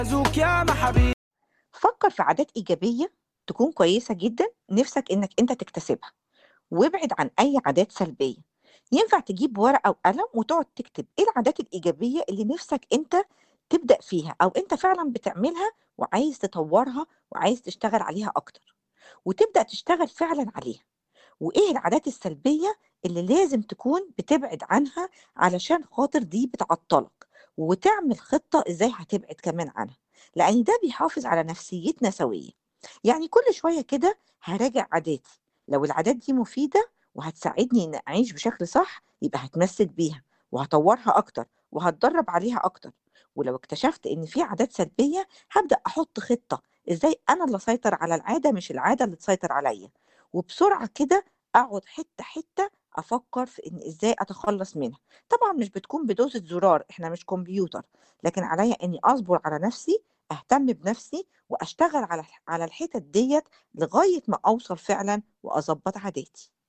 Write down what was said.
زوك يا محبيب فكر في عادات إيجابية تكون كويسة جدا نفسك إنك أنت تكتسبها وابعد عن أي عادات سلبية ينفع تجيب ورقة وقلم وتقعد تكتب إيه العادات الإيجابية اللي نفسك أنت تبدأ فيها أو أنت فعلا بتعملها وعايز تطورها وعايز تشتغل عليها أكتر وتبدأ تشتغل فعلا عليها وإيه العادات السلبية اللي لازم تكون بتبعد عنها علشان خاطر دي بتعطلك وتعمل خطة إزاي هتبعد كمان عنها لأن ده بيحافظ على نفسيتنا سوية يعني كل شوية كده هراجع عاداتي لو العادات دي مفيدة وهتساعدني إن أعيش بشكل صح يبقى هتمسك بيها وهطورها أكتر وهتدرب عليها أكتر ولو اكتشفت إن في عادات سلبية هبدأ أحط خطة إزاي أنا اللي أسيطر على العادة مش العادة اللي تسيطر عليا وبسرعة كده أقعد حتة حتة أفكر في إن إزاي أتخلص منها طبعا مش بتكون بدوسة زرار إحنا مش كمبيوتر لكن عليا إني أصبر على نفسي أهتم بنفسي وأشتغل على على الحتت ديت لغاية ما أوصل فعلا وأظبط عاداتي